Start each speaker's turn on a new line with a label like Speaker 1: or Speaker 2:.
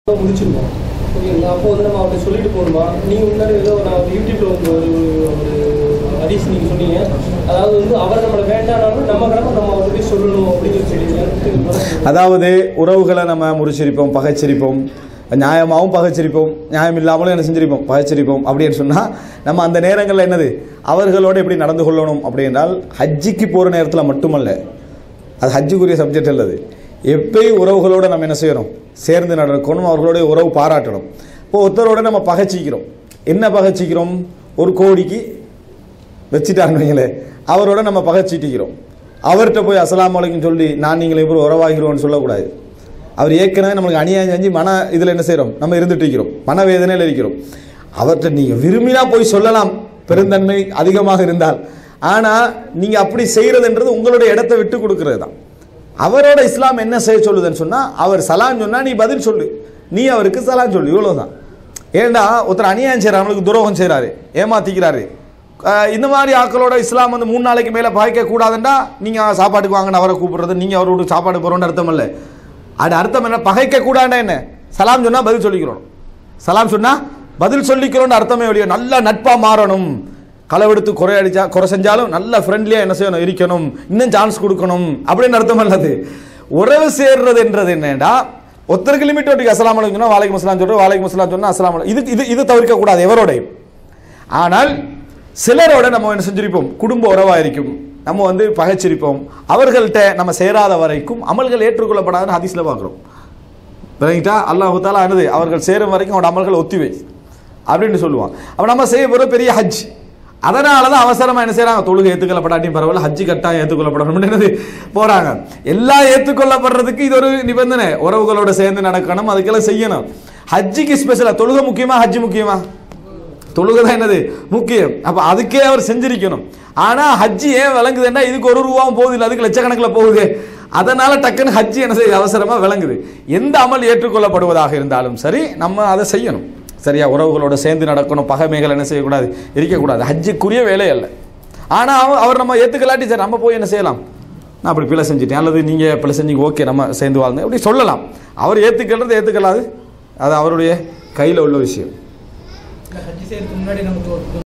Speaker 1: முடிச்சிருக்கோம் ஓகேங்களா அப்போ வந்து நம்ம அவர்கிட்ட சொல்லிட்டு போகணுமா நீங்கள் முன்னாடி ஏதோ நான் யூடியூப்ல வந்து ஒரு ஒரு ஹதீஸ் நீங்கள் சொன்னீங்க அதாவது வந்து அவர் நம்மளை வேண்டானாலும் நம்ம கடமை நம்ம அவர்கிட்ட போய் சொல்லணும் அப்படின்னு சொல்லி
Speaker 2: அதாவது உறவுகளை நம்ம முறிச்சிருப்போம் பகைச்சிருப்போம் நியாயமாகவும் பகைச்சிருப்போம் நியாயம் இல்லாமலும் என்ன செஞ்சிருப்போம் பகைச்சிருப்போம் அப்படின்னு சொன்னால் நம்ம அந்த நேரங்களில் என்னது அவர்களோடு எப்படி நடந்து கொள்ளணும் அப்படின்றால் ஹஜ்ஜிக்கு போகிற நேரத்தில் மட்டுமல்ல அது ஹஜ்ஜுக்குரிய சப்ஜெக்ட் அல்லது எப்பயும் உறவுகளோடு நம்ம என்ன செய்யணும் சேர்ந்து நடக்கணும் அவர்களுடைய உறவு பாராட்டணும் இப்போ ஒருத்தரோட நம்ம பகைச்சிக்கிறோம் என்ன பகைச்சிக்கிறோம் ஒரு கோடிக்கு வச்சுட்டாருன்னு வைங்களேன் அவரோட நம்ம பகைச்சிட்டிக்கிறோம் அவர்கிட்ட போய் அஸ்ஸலாமு அலைக்கும் சொல்லி நான் நீங்கள் இப்போ உறவாகிறோம்னு சொல்லக்கூடாது அவர் ஏற்கனவே நம்மளுக்கு அநியாயம் செஞ்சு மன இதில் என்ன செய்கிறோம் நம்ம இருந்துட்டு இருக்கிறோம் மனவேதனையில் இருக்கிறோம் அவர்கிட்ட நீங்கள் விரும்பினா போய் சொல்லலாம் பெருந்தன்மை அதிகமாக இருந்தால் ஆனால் நீங்கள் அப்படி செய்கிறதுன்றது உங்களுடைய இடத்தை விட்டு கொடுக்கறது தான் அவரோட இஸ்லாம் என்ன செய்ய சொல்லுதுன்னு சொன்னால் அவர் சலான் சொன்னால் நீ பதில் சொல்லு நீ அவருக்கு சலான் சொல்லு இவ்வளோதான் ஏண்டா ஒருத்தர் அநியாயம் செய்கிறார் நம்மளுக்கு துரோகம் செய்கிறாரு ஏமாத்திக்கிறாரு அஹ் இந்த மாதிரி ஆட்களோட இஸ்லாம் வந்து மூணு நாளைக்கு மேலே பாய்க்க கூடாதுண்டா நீங்கள் சாப்பாட்டுக்கு வாங்கன்னு அவரை கூப்பிடுறது நீங்கள் அவரோட சாப்பாடு போகிறோன்னு அர்த்தம் இல்லை அது அர்த்தம் என்ன பகைக்க கூடாண்டா என்ன சலாம் சொன்னால் பதில் சொல்லிக்கிறோம் சலாம் சொன்னால் பதில் சொல்லிக்கிறோன்னு அர்த்தமே ஒழிய நல்ல நட்பாக மாறணும் களவெடுத்து குறை அடிச்சா குறை செஞ்சாலும் நல்ல ஃப்ரெண்ட்லியாக என்ன செய்யணும் இருக்கணும் இன்னும் சான்ஸ் கொடுக்கணும் அப்படின்னு அர்த்தம் அல்லது உறவு சேர்றது என்றது என்னடா ஒருத்தருக்கு லிமிட் ஒட்டிக்கு அஸ்லாம் அலைக்குன்னா வாலைக்கும் அஸ்லாம் சொல்கிறோம் வாலைக்கும் அஸ்லாம் சொன்னால் அஸ்லாம் அலைக்கும். இது இது இது தவிர்க்க கூடாது எவரோடையும் ஆனால் சிலரோட நம்ம என்ன செஞ்சிருப்போம் குடும்ப உறவாக இருக்கும் நம்ம வந்து பகைச்சிருப்போம் அவர்கள்ட்ட நம்ம சேராத வரைக்கும் அமல்கள் ஏற்றுக்கொள்ளப்படாதுன்னு ஹதீஸில் பார்க்குறோம் விளங்கிட்டா அல்லாஹு தாலா என்னது அவர்கள் சேரும் வரைக்கும் அவனோட அமல்கள் ஒத்திவை அப்படின்னு சொல்லுவான் அப்போ நம்ம செய்ய போகிற பெரிய ஹஜ் அதனால தான் அவசரமாக என்ன செய்கிறாங்க தொழுகை ஏற்றுக்கொள்ளப்படாட்டியும் பரவாயில்ல ஹஜ்ஜு கட்டாயம் ஏற்றுக்கொள்ளப்படணும் என்னது போகிறாங்க எல்லாம் ஏற்றுக்கொள்ளப்படுறதுக்கு இது ஒரு நிபந்தனை உறவுகளோட சேர்ந்து நடக்கணும் அதுக்கெல்லாம் செய்யணும் ஹஜ்ஜுக்கு ஸ்பெஷலாக தொழுகை முக்கியமா ஹஜ்ஜு முக்கியமா தொழுகை தான் என்னது முக்கியம் அப்போ அதுக்கே அவர் செஞ்சிருக்கணும் ஆனால் ஹஜ்ஜி ஏன் விளங்குதுன்னா இதுக்கு ஒரு ரூபாவும் போகுது இல்லை அதுக்கு லட்சக்கணக்கில் போகுது அதனால டக்குன்னு ஹஜ்ஜி என்ன செய்யுது அவசரமாக விளங்குது எந்த அமல் ஏற்றுக்கொள்ளப்படுவதாக இருந்தாலும் சரி நம்ம அதை செய்யணும் சரியா உறவுகளோட சேர்ந்து நடக்கணும் பகைமைகள் என்ன செய்யக்கூடாது இருக்கக்கூடாது ஹஜ்ஜுக்குரிய வேலை அல்ல ஆனால் அவர் அவர் நம்ம ஏற்றுக்கலாட்டி சரி நம்ம போய் என்ன செய்யலாம் நான் அப்படி பிழை செஞ்சுட்டேன் அல்லது நீங்கள் பிழை செஞ்சீங்க ஓகே நம்ம சேர்ந்து வாழ்ந்து அப்படி சொல்லலாம் அவர் ஏற்றுக்கிறது ஏற்றுக்கலாது அது அவருடைய கையில் உள்ள விஷயம்
Speaker 1: ஹஜ் செய்யறதுக்கு முன்னாடி நமக்கு